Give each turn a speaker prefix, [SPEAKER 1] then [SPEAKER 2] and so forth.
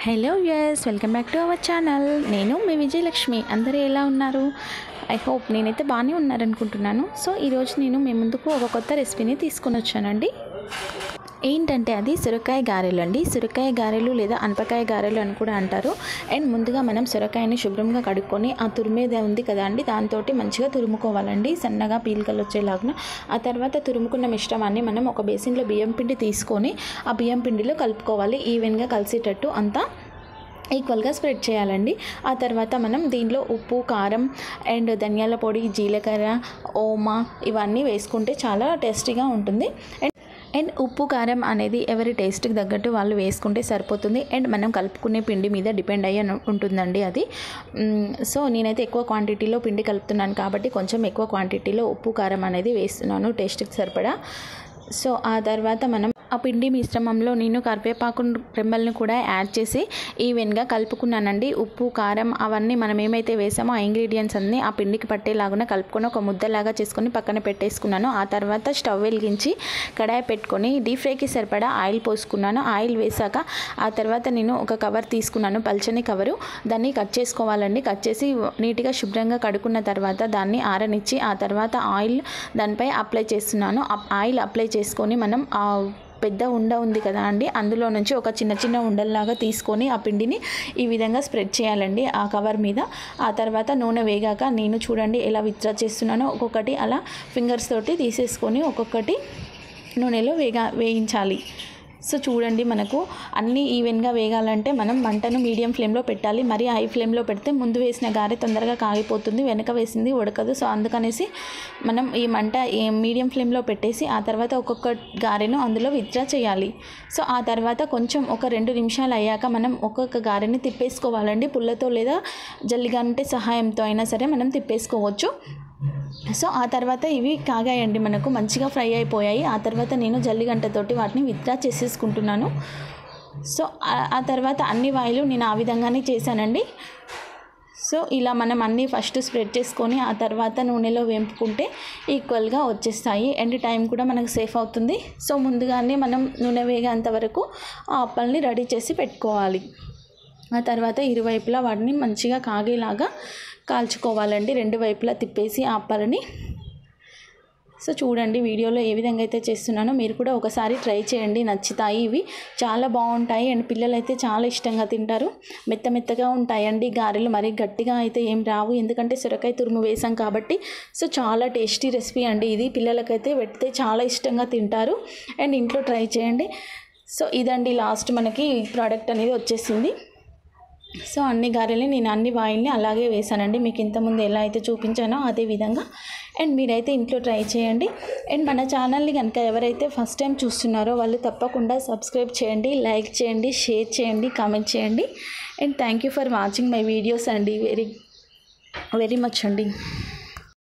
[SPEAKER 1] hello yes welcome back to our channel నేను మీ విజయలక్ష్మి అందరూ ఎలా ఉన్నారు ఐ హోప్ నేనైతే బాగానే ఉన్నారనుకుంటున్నాను సో ఈరోజు నేను మీ ముందుకు ఒక కొత్త రెసిపీని తీసుకొని వచ్చానండి ఏంటంటే అది సొరకాయ గారెలు అండి సొరకాయ గారెలు లేదా అనపకాయ గారెలు అని కూడా అంటారు అండ్ ముందుగా మనం సొరకాయని శుభ్రంగా కడుక్కొని ఆ తురిమేది ఉంది కదా అండి దాంతో మంచిగా తురుముకోవాలండి సన్నగా పీలికలు వచ్చేలాగా ఆ తర్వాత తురుముకున్న మిశ్రమాన్ని మనం ఒక బేసిన్లో బియ్యం పిండి తీసుకొని ఆ బియ్యం పిండిలో కలుపుకోవాలి ఈవెన్గా కలిసేటట్టు అంతా ఈక్వల్గా స్ప్రెడ్ చేయాలండి ఆ తర్వాత మనం దీనిలో ఉప్పు కారం అండ్ ధనియాల పొడి జీలకర్ర ఓమా ఇవన్నీ వేసుకుంటే చాలా టేస్టీగా ఉంటుంది అండ్ అండ్ ఉప్పు కారం అనేది ఎవరి టేస్ట్కి తగ్గట్టు వాళ్ళు వేసుకుంటే సరిపోతుంది అండ్ మనం కలుపుకునే పిండి మీద డిపెండ్ అయ్యి ఉంటుందండి అది మ్, సో నేనైతే ఎక్కువ క్వాంటిటీలో పిండి కలుపుతున్నాను కాబట్టి కొంచెం ఎక్కువ క్వాంటిటీలో ఉప్పు కారం అనేది వేస్తున్నాను టేస్ట్కి సరిపడా సో ఆ తర్వాత మనం ఆ పిండి మిశ్రమంలో నేను కరివేపాకు రెమ్మల్ని కూడా యాడ్ చేసి ఈవెన్గా కలుపుకున్నానండి ఉప్పు కారం అవన్నీ మనం ఏమైతే వేసామో ఆ ఇంగ్రీడియంట్స్ అన్నీ ఆ పిండికి పట్టేలాగా కలుపుకొని ఒక ముద్దలాగా చేసుకొని పక్కన పెట్టేసుకున్నాను ఆ తర్వాత స్టవ్ వెలిగించి కడాయి పెట్టుకొని డీప్ ఫ్రైకి సరిపడా ఆయిల్ పోసుకున్నాను ఆయిల్ వేసాక ఆ తర్వాత నేను ఒక కవర్ తీసుకున్నాను పల్చని కవరు దాన్ని కట్ చేసుకోవాలండి కట్ చేసి నీట్గా శుభ్రంగా కడుక్కున్న తర్వాత దాన్ని ఆరనిచ్చి ఆ తర్వాత ఆయిల్ దానిపై అప్లై చేస్తున్నాను ఆ ఆయిల్ అప్లై చేసుకొని మనం ఆ పెద్ద ఉండ ఉంది కదా అండి అందులో నుంచి ఒక చిన్న చిన్న ఉండల్లాగా తీసుకొని ఆ పిండిని ఈ విధంగా స్ప్రెడ్ చేయాలండి ఆ కవర్ మీద ఆ తర్వాత నూనె వేగాక నేను చూడండి ఎలా విత్డ్రా చేస్తున్నానో ఒక్కొక్కటి అలా ఫింగర్స్ తోటి తీసేసుకొని ఒక్కొక్కటి నూనెలో వేగా వేయించాలి సో చూడండి మనకు అన్నీ ఈవెన్గా వేగాలంటే మనం మంటను మీడియం ఫ్లేమ్లో పెట్టాలి మరి హై ఫ్లేమ్లో పెడితే ముందు వేసిన గారె తొందరగా కాగిపోతుంది వెనక వేసింది ఉడకదు సో అందుకనేసి మనం ఈ మంట ఈ మీడియం ఫ్లేమ్లో పెట్టేసి ఆ తర్వాత ఒక్కొక్క గారెను అందులో విత్డ్రా చేయాలి సో ఆ తర్వాత కొంచెం ఒక రెండు నిమిషాలు అయ్యాక మనం ఒక్కొక్క గారెని తిప్పేసుకోవాలండి పుల్లతో లేదా జల్లిగంటే సహాయంతో అయినా సరే మనం తిప్పేసుకోవచ్చు సో ఆ తర్వాత ఇవి కాగాయండి మనకు మంచిగా ఫ్రై అయిపోయాయి ఆ తర్వాత నేను జల్లిగంటతోటి వాటిని విత్డ్రా చేసేసుకుంటున్నాను సో ఆ- ఆ తర్వాత అన్ని వాయిలు నేను ఆ విధంగానే చేశానండి సో ఇలా మనం అన్నీ ఫస్ట్ స్ప్రెడ్ చేసుకొని ఆ తర్వాత నూనెలో వేంపుకుంటే ఈక్వల్గా వచ్చేస్తాయి అండ్ టైం కూడా మనకు సేఫ్ అవుతుంది సో ముందుగానే మనం నూనె వేగేంత వరకు ఆ అప్పల్ని రెడీ చేసి పెట్టుకోవాలి ఆ తర్వాత ఇరువైపులా వాటిని మంచిగా కాగేలాగా కాల్చుకోవాలండి రెండు వైపులా తిప్పేసి ఆ అప్పాలని సో చూడండి వీడియోలో ఏ విధంగా అయితే చేస్తున్నానో మీరు కూడా ఒకసారి ట్రై చేయండి నచ్చుతాయి ఇవి చాలా బాగుంటాయి అండ్ పిల్లలు అయితే చాలా ఇష్టంగా తింటారు మెత్త మెత్తగా ఉంటాయండి గారెలు మరీ గట్టిగా అయితే ఏం రావు ఎందుకంటే సొరకాయ తురుము వేసాం కాబట్టి సో చాలా టేస్టీ రెసిపీ అండి ఇది పిల్లలకైతే పెడితే చాలా ఇష్టంగా తింటారు అండ్ ఇంట్లో ట్రై చేయండి సో ఇదండి లాస్ట్ మనకి ప్రోడక్ట్ అనేది వచ్చేసింది సో అన్ని గారెలు నేను అన్ని వాయిల్ని అలాగే వేసానండి మీకు ఇంతకుముందు ఎలా అయితే చూపించానో అదే విధంగా అండ్ మీరైతే ఇంట్లో ట్రై చేయండి అండ్ మన ఛానల్ని కనుక ఎవరైతే ఫస్ట్ టైం చూస్తున్నారో వాళ్ళు తప్పకుండా సబ్స్క్రైబ్ చేయండి లైక్ చేయండి షేర్ చేయండి కామెంట్ చేయండి and thank you for watching my videos అండి వెరీ వెరీ మచ్ అండి